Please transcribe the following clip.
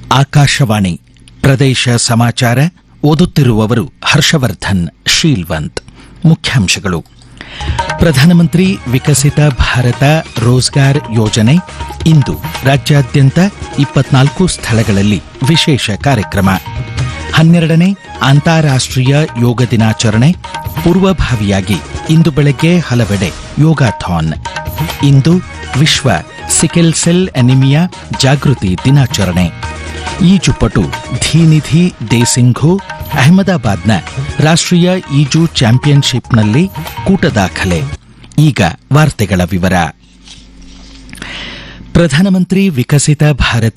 ಆಕಾಶವಾಣಿ ಪ್ರದೇಶ ಸಮಾಚಾರ ಓದುತ್ತಿರುವವರು ಹರ್ಷವರ್ಧನ್ ಶೀಲ್ವಂತ್ ಮುಖ್ಯಾಂಶಗಳು ಪ್ರಧಾನಮಂತ್ರಿ ವಿಕಸಿತ ಭಾರತ ರೋಜ್ಗಾರ್ ಯೋಜನೆ ಇಂದು ರಾಜ್ಯಾದ್ಯಂತ ಇಪ್ಪತ್ನಾಲ್ಕು ಸ್ಥಳಗಳಲ್ಲಿ ವಿಶೇಷ ಕಾರ್ಯಕ್ರಮ ಹನ್ನೆರಡನೇ ಅಂತಾರಾಷ್ಟ್ರೀಯ ಯೋಗ ದಿನಾಚರಣೆ ಪೂರ್ವಭಾವಿಯಾಗಿ ಇಂದು ಬೆಳಗ್ಗೆ ಹಲವೆಡೆ ಯೋಗಾಥಾನ್ ಇಂದು ವಿಶ್ವ ಸಿಕೆಲ್ ಸೆಲ್ ಅನಿಮಿಯಾ ಜಾಗೃತಿ ದಿನಾಚರಣೆ ಈಜುಪಟು ಧೀನಿಧಿ ದೇಸಿಂಘು ಅಹಮದಾಬಾದ್ನ ರಾಷ್ಟ್ರೀಯ ಈಜು ಚಾಂಪಿಯನ್ಶಿಪ್ನಲ್ಲಿ ಕೂಟ ದಾಖಲೆ ಈಗ ವಾರ್ತೆಗಳ ವಿವರ ಪ್ರಧಾನಮಂತ್ರಿ ವಿಕಸಿತ ಭಾರತ